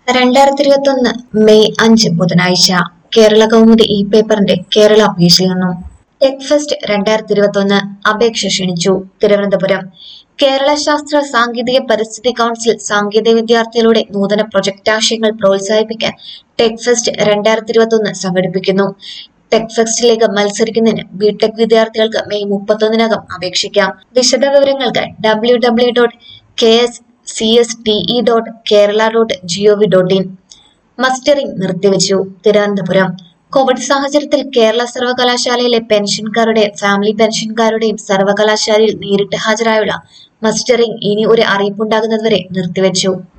രണ്ടായിരത്തി ഇരുപത്തി ഒന്ന് മെയ് അഞ്ച് ബുധനാഴ്ച കേരള കൗമുദി ഈ പേപ്പറിന്റെ കേരള പേജിൽ നിന്നും ടെക് ഫെസ്റ്റ് രണ്ടായിരത്തി ഇരുപത്തി ഒന്ന് അപേക്ഷ ക്ഷണിച്ചു തിരുവനന്തപുരം കേരള ശാസ്ത്ര സാങ്കേതിക പരിസ്ഥിതി കൗൺസിൽ സാങ്കേതിക വിദ്യാർത്ഥികളുടെ നൂതന പ്രൊജക്ട് ആശയങ്ങൾ പ്രോത്സാഹിപ്പിക്കാൻ ടെക് ഫെസ്റ്റ് രണ്ടായിരത്തി ഇരുപത്തി ഒന്ന് സംഘടിപ്പിക്കുന്നു ടെക് ഫെസ്റ്റിലേക്ക് മത്സരിക്കുന്നതിന് ബിടെക് വിദ്യാർത്ഥികൾക്ക് മെയ് മുപ്പത്തൊന്നിനകം അപേക്ഷിക്കാം വിശദ വിവരങ്ങൾക്ക് W W dot K S C S T E dot Kerala dot G O V dot in മസ്റ്ററിംഗ് നിർത്തിവെച്ചു തിരുവനന്തപുരം കോവിഡ് സാഹചര്യത്തിൽ കേരള സർവകലാശാലയിലെ പെൻഷൻകാരുടെയും ഫാമിലി പെൻഷൻകാരുടെയും സർവകലാശാലയിൽ നേരിട്ട് ഹാജരായുള്ള മസ്റ്ററിംഗ് ഇനി ഒരു അറിയിപ്പുണ്ടാകുന്നതുവരെ നിർത്തിവെച്ചു